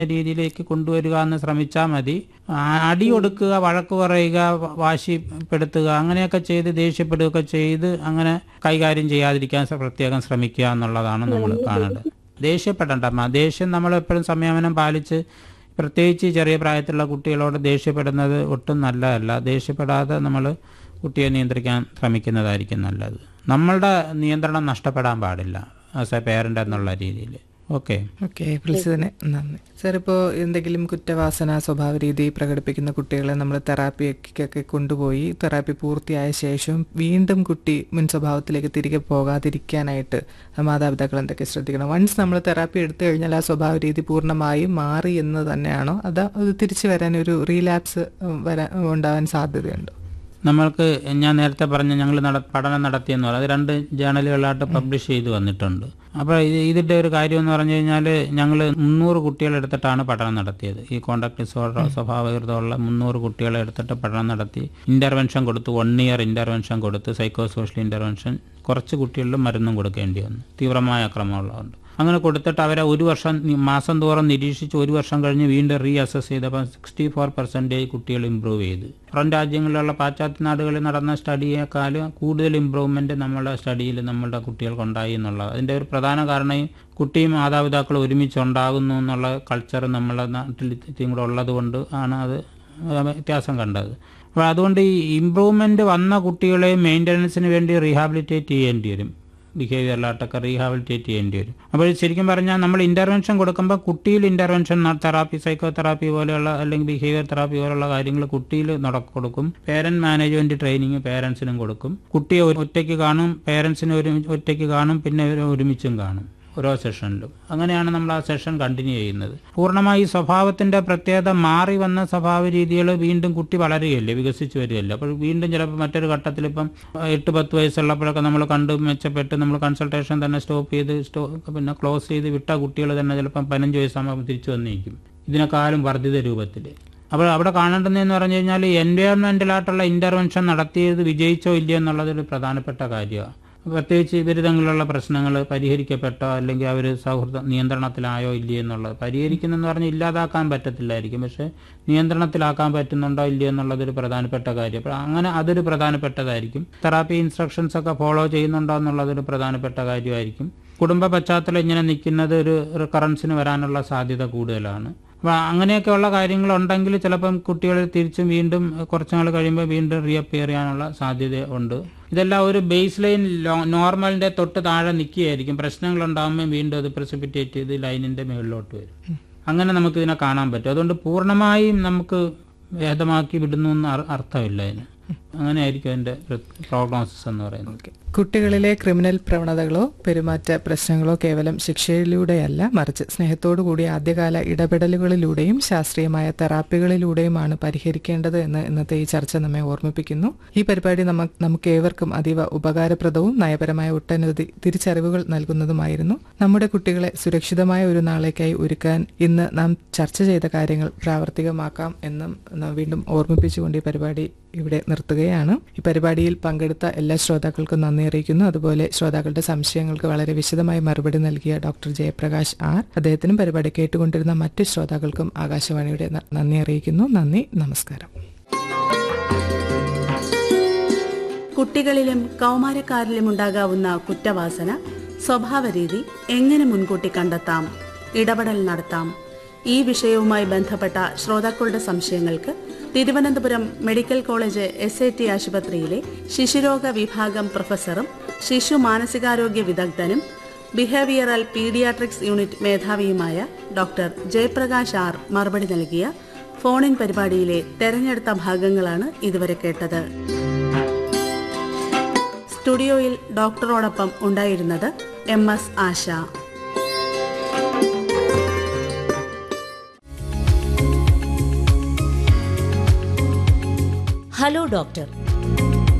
രീതിയിലേക്ക് കൊണ്ടുവരിക എന്ന് ശ്രമിച്ചാൽ മതി ആ- അടി കൊടുക്കുക വഴക്ക് പറയുക വ- വാശിപ്പെടുത്തുക അങ്ങനെയൊക്കെ ചെയ്ത് ദേഷ്യപ്പെടുകയൊക്കെ ചെയ്ത് അങ്ങനെ കൈകാര്യം ചെയ്യാതിരിക്കാൻ സ- പ്രത്യേകം ശ്രമിക്കുക എന്നുള്ളതാണ് നമ്മൾ കാണേണ്ടത് ദേഷ്യപ്പെടണ്ട അമ്മ ദേഷ്യം നമ്മൾ എപ്പോഴും സംയമനം പാലിച്ച് പ്രത്യേകിച്ച് ചെറിയ പ്രായത്തിലുള്ള കുട്ടികളോട് ദേഷ്യപ്പെടുന്നത് ഒട്ടും നല്ലതല്ല ദേഷ്യപ്പെടാതെ നമ്മൾ കുട്ടിയെ നിയന്ത്രിക്കാൻ ശ്രമിക്കുന്നതായിരിക്കും നല്ലത് നമ്മളുടെ നിയന്ത്രണം നഷ്ടപ്പെടാൻ പാടില്ല ആസ് എ പേരൻ്റ് എന്നുള്ള രീതിയിൽ ഓക്കെ ഓക്കെ വിളിച്ചതിന് നന്ദി സാർ ഇപ്പോൾ എന്തെങ്കിലും കുറ്റവാസന സ്വഭാവ രീതി പ്രകടിപ്പിക്കുന്ന കുട്ടികളെ നമ്മൾ തെറാപ്പിക്കൊക്കെ കൊണ്ടുപോയി തെറാപ്പി പൂർത്തിയായ ശേഷം വീണ്ടും കുട്ടി മുൻ സ്വഭാവത്തിലേക്ക് തിരികെ പോകാതിരിക്കാനായിട്ട് മാതാപിതാക്കൾ എന്തൊക്കെ ശ്രദ്ധിക്കണം വൺസ് നമ്മൾ തെറാപ്പി എടുത്തു കഴിഞ്ഞാൽ ആ സ്വഭാവ രീതി പൂർണ്ണമായും മാറി എന്ന് തന്നെയാണോ അതോ അത് തിരിച്ചു വരാൻ ഒരു റീലാപ്സ് വരാൻ ഉണ്ടാവാൻ സാധ്യതയുണ്ടോ നമ്മൾക്ക് ഞാൻ നേരത്തെ പറഞ്ഞ ഞങ്ങൾ നട പഠനം നടത്തിയെന്ന് പറഞ്ഞു അത് രണ്ട് ജേണലുകളായിട്ട് പബ്ലിഷ് ചെയ്ത് വന്നിട്ടുണ്ട് അപ്പോൾ ഇത് ഇതിൻ്റെ ഒരു കാര്യം എന്ന് പറഞ്ഞു കഴിഞ്ഞാൽ ഞങ്ങൾ മുന്നൂറ് കുട്ടികളെ എടുത്തിട്ടാണ് പഠനം നടത്തിയത് ഈ കോണ്ടാക്ട് ഡിസോർഡർ സ്വഭാവവിരുദ്ധമുള്ള മുന്നൂറ് കുട്ടികളെ എടുത്തിട്ട് പഠനം നടത്തി ഇൻ്റർവെൻഷൻ കൊടുത്തു വൺ ഇയർ ഇൻ്റർവെൻഷൻ കൊടുത്ത് സൈക്കോ സോഷ്യൽ ഇൻ്റർവെൻഷൻ കുറച്ച് കുട്ടികളിൽ മരുന്നും കൊടുക്കേണ്ടി വന്നു തീവ്രമായ അക്രമമുള്ളതുകൊണ്ട് അങ്ങനെ കൊടുത്തിട്ട് അവരെ ഒരു വർഷം നി- മാസം തോറും നിരീക്ഷിച്ച് ഒരു വർഷം കഴിഞ്ഞ് വീണ്ടും റീ അസസ് ചെയ്തപ്പോൾ സിക്സ്റ്റി ഫോർ പെർസെൻറ്റേജ് കുട്ടികൾ ഇമ്പ്രൂവ് ചെയ്തു പുറം രാജ്യങ്ങളിലുള്ള പാശ്ചാത്യ നാടുകളിൽ നടന്ന സ്റ്റഡിയേക്കാളും കൂടുതൽ ഇമ്പ്രൂവ്മെൻറ്റ് നമ്മുടെ സ്റ്റഡിയിൽ നമ്മുടെ കുട്ടികൾക്കുണ്ടായി എന്നുള്ളത് അതിൻ്റെ ഒരു പ്രധാന കാരണം ഈ കുട്ടിയും മാതാപിതാക്കളും ഒരുമിച്ച് ഉണ്ടാകുന്നു എന്നുള്ള കൾച്ചർ നമ്മുടെ നാട്ടിൽ ഇത്തിരി കൂടെ ഉള്ളത് കൊണ്ട് ആണ് അത് വ്യത്യാസം കണ്ടത് അപ്പോൾ അതുകൊണ്ട് ഈ ഇമ്പ്രൂവ്മെൻറ്റ് വന്ന കുട്ടികളെ മെയിൻ്റനൻസിന് വേണ്ടി റീഹാബിലിറ്റേറ്റ് ചെയ്യേണ്ടി വരും ബിഹേവിയറിലായിട്ടൊക്കെ റീഹാബിലിറ്റേറ്റ് ചെയ്യേണ്ടി വരും അപ്പോൾ ശരിക്കും പറഞ്ഞാൽ നമ്മൾ ഇൻ്റർവെൻഷൻ കൊടുക്കുമ്പോൾ കുട്ടിയിൽ ഇൻ്റർവെൻഷൻ തെറാപ്പി സൈക്കോ തെറാപ്പി പോലെയുള്ള അല്ലെങ്കിൽ ബിഹേവിയർ തെറാപ്പി പോലെയുള്ള കാര്യങ്ങൾ കുട്ടിയിൽ നട കൊടുക്കും പേരൻറ് മാനേജ്മെൻറ്റ് ട്രെയിനിങ് പേരൻസിനും കൊടുക്കും കുട്ടിയെ ഒരു- ഒറ്റയ്ക്ക് കാണും പേരൻസിന് ഒരു ഒറ്റയ്ക്ക് കാണും പിന്നെ ഒരു ഒരുമിച്ചും കാണും ഓരോ സെഷനിലും അങ്ങനെയാണ് നമ്മൾ ആ സെഷൻ കണ്ടിന്യൂ ചെയ്യുന്നത് പൂർണ്ണമായി ഈ സ്വഭാവത്തിന്റെ പ്രത്യേകത മാറി വന്ന സ്വഭാവ രീതികൾ വീണ്ടും കുട്ടി വളരുകയല്ലേ വികസിച്ച് വരികയല്ലേ അപ്പോൾ വീണ്ടും ചിലപ്പോൾ മറ്റൊരു ഘട്ടത്തിൽ ഇപ്പം എട്ട് പത്ത് വയസ്സുള്ളപ്പോഴൊക്കെ നമ്മൾ കണ്ട് മെച്ചപ്പെട്ട് നമ്മൾ കൺസൾട്ടേഷൻ തന്നെ സ്റ്റോപ്പ് ചെയ്ത് സ്റ്റോ പിന്നെ ക്ലോസ് ചെയ്ത് വിട്ട കുട്ടികൾ തന്നെ ചിലപ്പം പതിനഞ്ച് വയസ്സാകുമ്പോൾ തിരിച്ചു വന്നിരിക്കും ഇതിനെക്കാളും വർദ്ധിത രൂപത്തിൽ അപ്പോൾ അവിടെ കാണേണ്ടതെന്ന് പറഞ്ഞു കഴിഞ്ഞാൽ എൻവയോൺമെന്റലായിട്ടുള്ള ഇന്റർവെൻഷൻ നടത്തിയത് വിജയിച്ചോ ഇല്ലയോ എന്നുള്ളതൊരു പ്രധാനപ്പെട്ട കാര്യമാണ് പ്രത്യേകിച്ച് ഇവർ തമ്മിലുള്ള പ്രശ്നങ്ങൾ പരിഹരിക്കപ്പെട്ടോ അല്ലെങ്കിൽ അവർ സൗഹൃദ നിയന്ത്രണത്തിലായോ ഇല്ലയോ എന്നുള്ളത് പരിഹരിക്കുന്നെന്ന് പറഞ്ഞാൽ ഇല്ലാതാക്കാൻ പറ്റത്തില്ലായിരിക്കും പക്ഷേ നിയന്ത്രണത്തിലാക്കാൻ പറ്റുന്നുണ്ടോ ഇല്ലയോ എന്നുള്ളതൊരു പ്രധാനപ്പെട്ട കാര്യം അപ്പോൾ അങ്ങനെ അതൊരു പ്രധാനപ്പെട്ടതായിരിക്കും തെറാപ്പി ഇൻസ്ട്രക്ഷൻസ് ഒക്കെ ഫോളോ ചെയ്യുന്നുണ്ടോ എന്നുള്ളതൊരു പ്രധാനപ്പെട്ട കാര്യമായിരിക്കും കുടുംബ പശ്ചാത്തലം ഇങ്ങനെ നിൽക്കുന്നത് ഒരു റിക്കറൻസിന് വരാനുള്ള സാധ്യത കൂടുതലാണ് അപ്പോൾ അങ്ങനെയൊക്കെയുള്ള കാര്യങ്ങളുണ്ടെങ്കിൽ ചിലപ്പം കുട്ടികൾ തിരിച്ചും വീണ്ടും കുറച്ച് നാൾ കഴിയുമ്പോൾ വീണ്ടും റീഅപ്പിയർ ചെയ്യാനുള്ള സാധ്യത ഉണ്ട് ഇതെല്ലാം ഒരു ബേസ് ലൈൻ നോർമലിൻ്റെ തൊട്ട് താഴെ നിൽക്കുകയായിരിക്കും പ്രശ്നങ്ങൾ ഉണ്ടാകുമ്പോൾ വീണ്ടും അത് പ്രസിപ്പിറ്റേറ്റ് ചെയ്ത് ലൈനിൻ്റെ മുകളിലോട്ട് വരും അങ്ങനെ നമുക്ക് ഇതിനെ കാണാൻ പറ്റും അതുകൊണ്ട് പൂർണ്ണമായും നമുക്ക് ഭേദമാക്കി വിടുന്നു എന്ന് അർ- അർത്ഥമില്ല അതിന് അങ്ങനെയായിരിക്കും അതിൻ്റെ പ്രോഗ്നോസിസ് എന്ന് പറയുന്നത് ഓക്കെ കുട്ടികളിലെ ക്രിമിനൽ പ്രവണതകളോ പെരുമാറ്റ പ്രശ്നങ്ങളോ കേവലം ശിക്ഷയിലൂടെയല്ല മറിച്ച് സ്നേഹത്തോടു കൂടിയ ആദ്യകാല ഇടപെടലുകളിലൂടെയും ശാസ്ത്രീയമായ തെറാപ്പികളിലൂടെയുമാണ് പരിഹരിക്കേണ്ടത് എന്ന് ഇന്നത്തെ ഈ ചർച്ച നമ്മെ ഓർമ്മിപ്പിക്കുന്നു ഈ പരിപാടി നമ്മ നമുക്ക് ഏവർക്കും അതീവ ഉപകാരപ്രദവും നയപരമായ ഒട്ടനവധി തിരിച്ചറിവുകൾ നൽകുന്നതുമായിരുന്നു നമ്മുടെ കുട്ടികളെ സുരക്ഷിതമായ ഒരു നാളേക്കായി ഒരുക്കാൻ ഇന്ന് നാം ചർച്ച ചെയ്ത കാര്യങ്ങൾ പ്രാവർത്തികമാക്കാം എന്നും നാം വീണ്ടും ഓർമ്മിപ്പിച്ചുകൊണ്ട് ഈ പരിപാടി ഇവിടെ നിർത്തുകയാണ് ഈ പരിപാടിയിൽ പങ്കെടുത്ത എല്ലാ ശ്രോതാക്കൾക്കും നന്ദി അറിയിക്കുന്നു അതുപോലെ ശ്രോതാക്കളുടെ സംശയങ്ങൾക്ക് വളരെ വിശദമായി മറുപടി നൽകിയ ഡോക്ടർ ജയപ്രകാശ് ആർ അദ്ദേഹത്തിനും പരിപാടി കേട്ടുകൊണ്ടിരുന്ന മറ്റ് ശ്രോതാക്കൾക്കും ആകാശവാണിയുടെ ന- നന്ദി അറിയിക്കുന്നു നന്ദി നമസ്കാരം കുട്ടികളിലും കൗമാരക്കാരിലും ഉണ്ടാകാവുന്ന കുറ്റവാസന സ്വഭാവരീതി എങ്ങനെ മുൻകൂട്ടി കണ്ടെത്താം ഇടപെടൽ നടത്താം ഈ വിഷയവുമായി ബന്ധപ്പെട്ട ശ്രോതാക്കളുടെ സംശയങ്ങൾക്ക് Thiruvananthapuram medical college S A T ആശുപത്രിയിലെ ശിശുരോഗ വിഭാഗം പ്രൊഫസറും ശിശു മാനസികാരോഗ്യ വിദഗ്ധനും ബിഹേവിയറൽ പീഡിയാട്രിക്സ് യൂണിറ്റ് മേധാവിയുമായ ഡോക്ടർ ജയപ്രകാശ് ആർ മറുപടി നൽകിയ ഫോണിൻ പരിപാടിയിലെ തെരഞ്ഞെടുത്ത ഭാഗങ്ങളാണ് ഇതുവരെ കേട്ടത് സ്റ്റുഡിയോയിൽ ഡോക്ടറോടൊപ്പം ഉണ്ടായിരുന്നത് M S Asha hello doctor